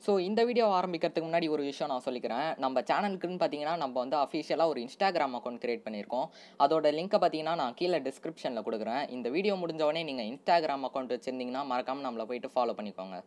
so இந்த video ஆரம்பிக்கிறதுக்கு முன்னாடி ஒரு விஷயம் நான் சொல்லிக்கிறேன் நம்ம சேனலுக்குன்னு பார்த்தீங்கன்னா நம்ம வந்து அஃபிஷியலாக ஒரு இன்ஸ்டாகிராம் அக்கௌண்ட் கிரியேட் பண்ணியிருக்கோம் அதோட லிங்க்கை பார்த்தீங்கன்னா நான் கீழே டிஸ்கிரிப்ஷனில் கொடுக்குறேன் இந்த வீடியோ முடிஞ்ச உடனே நீங்கள் இன்ஸ்டாகிராம் அக்கௌண்ட் வச்சுருந்தீங்கன்னா மறக்காமல் நம்மளை போயிட்டு ஃபாலோ பண்ணிக்கோங்க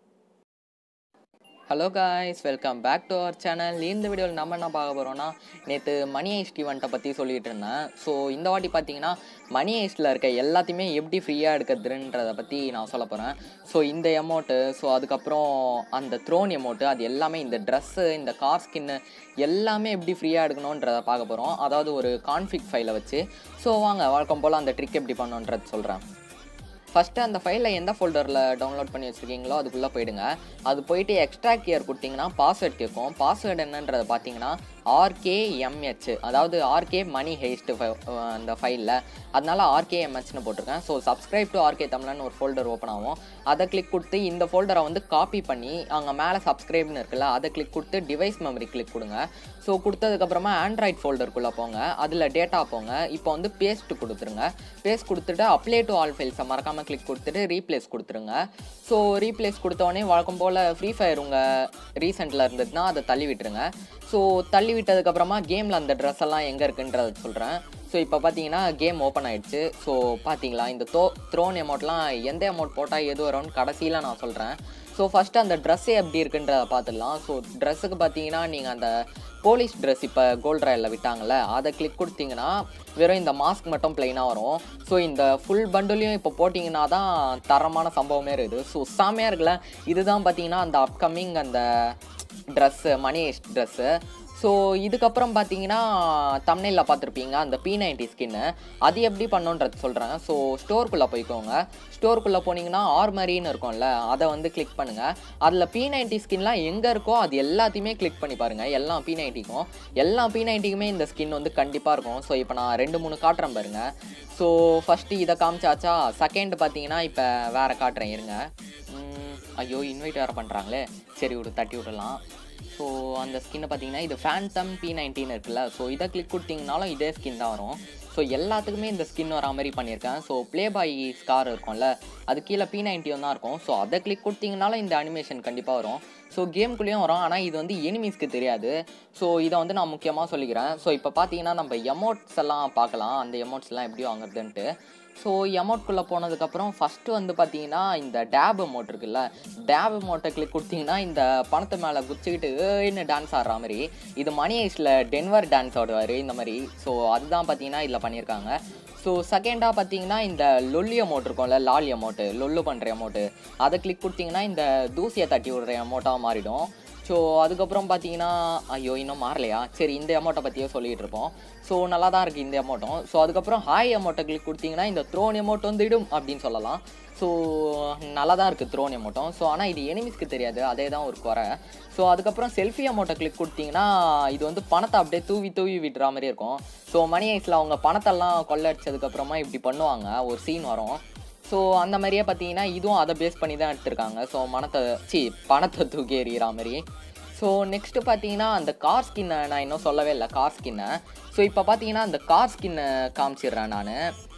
hello guys welcome back to our channel இந்த வீடியோவில் நம்ம என்ன பார்க்க போகிறோம்னா நேற்று மணி ஐஸ்ட் ஈவெண்ட்டை பற்றி சொல்லிகிட்டு இருந்தேன் ஸோ இந்த வாட்டி பார்த்தீங்கன்னா மணி ஐஸ்ட்டில் இருக்க எல்லாத்தையுமே எப்படி ஃப்ரீயாக எடுக்கிறதுன்றதை பற்றி நான் சொல்ல போகிறேன் ஸோ இந்த எமௌண்ட்டு ஸோ அதுக்கப்புறம் அந்த த்ரோன் எமௌண்ட்டு அது எல்லாமே இந்த ட்ரெஸ்ஸு இந்த கார் ஸ்கின்னு எல்லாமே எப்படி ஃப்ரீயாக எடுக்கணுன்றதை பார்க்க போகிறோம் அதாவது ஒரு கான்ஃபிக் ஃபைலை வச்சு ஸோ வாங்க வழக்கம் போல் அந்த ட்ரிக் எப்படி பண்ணணுன்றது சொல்கிறேன் ஃபஸ்ட்டு அந்த ஃபைலை எந்த ஃபோல்டரில் டவுன்லோட் பண்ணி வச்சுருக்கீங்களோ அதுக்குள்ளே போயிடுங்க அது போயிட்டு எக்ஸ்ட்ரா கியர் கொடுத்தீங்கன்னா பாஸ்வேர்ட் கேட்கும் பாஸ்வேர்டு என்னன்றதை பார்த்தீங்கன்னா ஆர்கேஎம்ஹெச் அதாவது ஆர்கே மணி ஹெய்ஸ்ட் அந்த ஃபைலில் அதனால ஆர்கேஎம்ஹெச்னு போட்டிருக்கேன் ஸோ சப்ஸ்கிரைப் டு ஆர்கே தமிழ்னு ஒரு ஃபோல்டர் ஓப்பன் ஆகும் அதை கிளிக் கொடுத்து இந்த ஃபோல்டரை வந்து காப்பி பண்ணி அங்கே மேலே சப்ஸ்கிரைப்னு இருக்குல்ல அதை கிளிக் கொடுத்து டிவைஸ் மெமரி கிளிக் கொடுங்க ஸோ கொடுத்ததுக்கப்புறமா ஆண்ட்ராய்ட் ஃபோல்டருக்குள்ளே போங்க அதில் டேட்டா போங்க இப்போ வந்து பேஸ்ட் கொடுத்துருங்க பேஸ்ட் கொடுத்துட்டு அப்ளை டு ஆல் ஃபைல்ஸை மறக்காமல் கிளிக் கொடுத்துட்டு ரீப்ளேஸ் கொடுத்துருங்க ஸோ ரீப்ளேஸ் கொடுத்தோடனே வழக்கம் போல் ஃப்ரீ ஃபயர் உங்கள் ரீசெண்டில் இருந்ததுன்னா அதை தள்ளி விட்டுருங்க ஸோ தள்ளி விட்டதுக்கப்புறமா கேமில் அந்த ட்ரெஸ் எல்லாம் எங்கே இருக்குன்றத சொல்கிறேன் ஸோ இப்போ பார்த்தீங்கன்னா கேம் ஓப்பன் ஆயிடுச்சு ஸோ பார்த்தீங்களா இந்த தோ த்ரோன் அமௌண்ட்லாம் எந்த அமௌண்ட் போட்டால் எது வரும்னு கடைசியில் நான் சொல்கிறேன் ஸோ ஃபஸ்ட்டு அந்த ட்ரெஸ்ஸே எப்படி இருக்குன்றத பார்த்துடலாம் ஸோ ட்ரெஸ்ஸுக்கு பார்த்தீங்கன்னா நீங்கள் அந்த போலீஸ் ட்ரெஸ் இப்போ கோல்ட் ராயில் விட்டாங்கல்ல அதை கிளிக் கொடுத்தீங்கன்னா வெறும் இந்த மாஸ்க் மட்டும் ப்ளைனாக வரும் ஸோ இந்த ஃபுல் பண்டிலையும் இப்போ போட்டிங்கன்னா தான் தரமான சம்பவமே இருக்குது ஸோ செம்மையாக இருக்குல்ல இதுதான் பார்த்தீங்கன்னா அந்த அப்கமிங் அந்த ட்ரெஸ்ஸு மணி ட்ரெஸ்ஸு ஸோ இதுக்கப்புறம் பார்த்தீங்கன்னா தமிழில் பார்த்துருப்பீங்க அந்த பி நைன்டி ஸ்கின்னு அது எப்படி பண்ணுன்றது சொல்கிறேன் ஸோ ஸ்டோருக்குள்ளே போய்க்கோங்க ஸ்டோருக்குள்ளே போனீங்கன்னா ஆர்மரின்னு இருக்கும்ல அதை வந்து கிளிக் பண்ணுங்கள் அதில் பி நைன்டி ஸ்கின்லாம் எங்கே இருக்கோ அது எல்லாத்தையுமே கிளிக் பண்ணி பாருங்கள் எல்லா பி நைன்ட்டிக்கும் எல்லா பி நைன்ட்டிக்குமே இந்த ஸ்கின் வந்து கண்டிப்பாக இருக்கும் ஸோ இப்போ நான் ரெண்டு மூணு காட்டுறேன் பாருங்கள் ஸோ ஃபஸ்ட்டு இதை காமிச்சாச்சா செகண்ட் பார்த்தீங்கன்னா இப்போ வேறு காட்டுறேன் இருங்க ஐயோ இன்வைட் வேறு பண்ணுறாங்களே சரி விடு தட்டி விடலாம் ஸோ அந்த ஸ்கின்னை பார்த்தீங்கன்னா இது ஃபேண்டம் பி நைன்டீன் இருக்குல்ல ஸோ இதை கிளிக் கொடுத்தீங்கனாலும் இதே ஸ்கின் தான் வரும் ஸோ எல்லாத்துக்குமே இந்த ஸ்கின் வர மாதிரி பண்ணியிருக்கேன் ஸோ ப்ளே பாய் ஸ்கார் இருக்கும்ல அது கீழே பி நைன்டியும் தான் இருக்கும் ஸோ அதை கிளிக் கொடுத்தீங்கனாலும் இந்த அனிமேஷன் கண்டிப்பாக வரும் ஸோ கேம்குள்ளேயும் வரும் ஆனால் இது வந்து எனிமீஸ்க்கு தெரியாது ஸோ இதை வந்து நான் முக்கியமாக சொல்லிக்கிறேன் ஸோ இப்போ பார்த்தீங்கன்னா நம்ம எமௌண்ட்ஸ் எல்லாம் பார்க்கலாம் அந்த எமௌண்ட்ஸ் எல்லாம் எப்படி வாங்குறதுன்ட்டு ஸோ எமௌண்ட்குள்ளே போனதுக்கப்புறம் ஃபஸ்ட்டு வந்து பார்த்தீங்கன்னா இந்த டேப் அமௌண்ட் இருக்குல்ல டேப் அமௌண்ட்டை கிளிக் கொடுத்தீங்கன்னா இந்த பணத்தை மேலே குச்சிக்கிட்டு ஏன்னு டான்ஸ் ஆடுற மாதிரி இது மணி ஐஸில் டென்வர் டான்ஸ் ஆடுவார் இந்த மாதிரி ஸோ அதுதான் பார்த்தீங்கன்னா இதில் பண்ணியிருக்காங்க ஸோ செகண்டாக பார்த்தீங்கன்னா இந்த லொல்லி அமௌண்ட் இருக்கும்ல லாலி அமௌண்ட்டு லொல்லு பண்ணுற அமௌண்ட்டு அதை கிளிக் கொடுத்தீங்கன்னா இந்த தூசியை தட்டி விடுற அமௌண்ட்டாக மாறிடும் ஸோ அதுக்கப்புறம் பார்த்தீங்கன்னா ஐயோ இன்னும் மாறலையா சரி இந்த அமௌண்ட்டை பற்றியே சொல்லிகிட்டு இருப்போம் ஸோ நல்லா தான் இருக்குது இந்த அமௌண்ட்டும் ஸோ அதுக்கப்புறம் ஹாய் அமௌண்ட்டை கிளிக் கொடுத்தீங்கன்னா இந்த த்ரோன் அமௌண்ட் வந்து இடும் அப்படின்னு சொல்லலாம் ஸோ நல்லா தான் இருக்குது த்ரோன் அமௌண்ட்டும் ஸோ ஆனால் இது எனிமிஸ்க்கு தெரியாது அதே தான் ஒரு குறை ஸோ அதுக்கப்புறம் செல்ஃபி அமௌண்ட்டை கிளிக் கொடுத்தீங்கன்னா இது வந்து பணத்தை அப்படியே தூவி தூவி விடுற மாதிரி இருக்கும் ஸோ மணி ஐஸில் அவங்க பணத்தெல்லாம் கொள்ளடிச்சதுக்கப்புறமா இப்படி பண்ணுவாங்க ஒரு சீன் வரும் ஸோ அந்த மாதிரியே பார்த்தீங்கன்னா இதுவும் அதை பேஸ் பண்ணி தான் எடுத்திருக்காங்க ஸோ மனத்தை சி பணத்தை தூக்கி எறிகிற மாதிரி ஸோ நெக்ஸ்ட்டு பார்த்தீங்கன்னா அந்த கார் ஸ்கின்னை நான் இன்னும் சொல்லவே இல்லை கார் ஸ்கின்னை ஸோ இப்போ பார்த்தீங்கன்னா அந்த கார் ஸ்கின்னை காமிச்சிடுறேன் நான்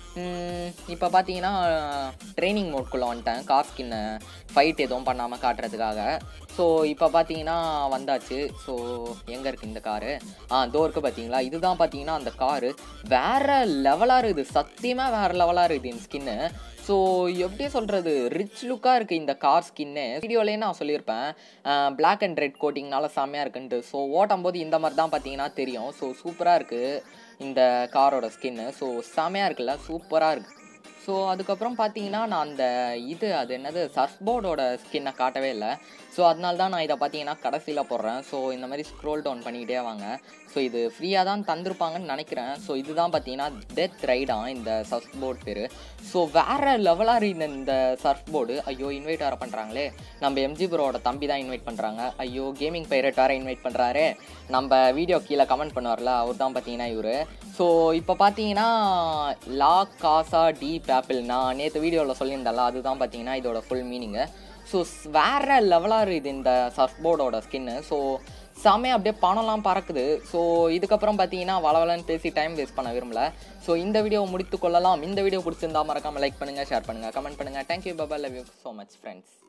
இப்போ பார்த்தீங்கன்னா ட்ரைனிங் மோட்குள்ளே வந்துட்டேன் கார் ஸ்கின்னை ஃபைட் எதுவும் பண்ணாமல் காட்டுறதுக்காக ஸோ இப்போ பார்த்தீங்கன்னா வந்தாச்சு ஸோ எங்கே இருக்குது இந்த காரு ஆ தோருக்கு பார்த்தீங்களா இதுதான் பார்த்தீங்கன்னா அந்த காரு வேறு லெவலாக இருக்குது சத்தியமாக வேறு லெவலாக இருக்குது இந்த ஸ்கின்னு ஸோ எப்படி சொல்கிறது ரிச் லுக்காக இருக்குது இந்த கார் ஸ்கின்னு வீடியோலேயே நான் சொல்லியிருப்பேன் பிளாக் அண்ட் ரெட் கோட்டிங்னால செம்மையாக இருக்குன்ட்டு ஸோ ஓட்டும் போது இந்த மாதிரி தான் பார்த்தீங்கன்னா தெரியும் ஸோ சூப்பராக இருக்குது இந்த காரோட ஸ்கின்னு ஸோ செம்மையாக இருக்குல்ல சூப்பராக இருக்குது ஸோ அதுக்கப்புறம் பார்த்தீங்கன்னா நான் அந்த இது அது என்னது சர்ஃப் போர்டோட ஸ்கின்னை காட்டவே இல்லை ஸோ அதனால தான் நான் இதை பார்த்தீங்கன்னா கடைசியில் போடுறேன் ஸோ இந்த மாதிரி ஸ்க்ரோல் டவுன் பண்ணிக்கிட்டே வாங்க ஸோ இது ஃப்ரீயாக தான் தந்திருப்பாங்கன்னு நினைக்கிறேன் ஸோ இதுதான் பார்த்தீங்கன்னா டெத் ரைடான் இந்த சர்ஃப் போர்ட் பேர் ஸோ வேறு லெவலாக இருந்த இந்த சர்ஃப் போர்டு ஐயோ இன்வைட் வேறு பண்ணுறாங்களே நம்ம எம்ஜி ப்ரோட தம்பி தான் இன்வைட் பண்ணுறாங்க ஐயோ கேமிங் பைரட் வேறு இன்வைட் பண்ணுறாரு நம்ம வீடியோ கீழே கமெண்ட் பண்ணுவார்ல அவர் தான் பார்த்தீங்கன்னா இவர் ஸோ இப்போ பார்த்தீங்கன்னா லா காசா டி பேப்பிள் நான் நேற்று வீடியோவில் சொல்லியிருந்தேன்ல அதுதான் பார்த்தீங்கன்னா இதோட ஃபுல் மீனிங்கு ஸோ வேறு லெவலாக இருக்குது இந்த சர்ஃப் போர்டோட ஸ்கின்னு ஸோ செம்மையாக அப்படியே பணம்லாம் பறக்குது ஸோ இதுக்கப்புறம் பார்த்தீங்கன்னா வளவலன்னு பேசி டைம் வேஸ்ட் பண்ண விரும்பல ஸோ இந்த வீடியோ முடித்து கொள்ளலாம் இந்த வீடியோ பிடிச்சிருந்தா மறக்காமல் லைக் பண்ணுங்கள் ஷேர் பண்ணுங்கள் கமெண்ட் பண்ணுங்கள் தேங்க்யூ பாபா love you so much friends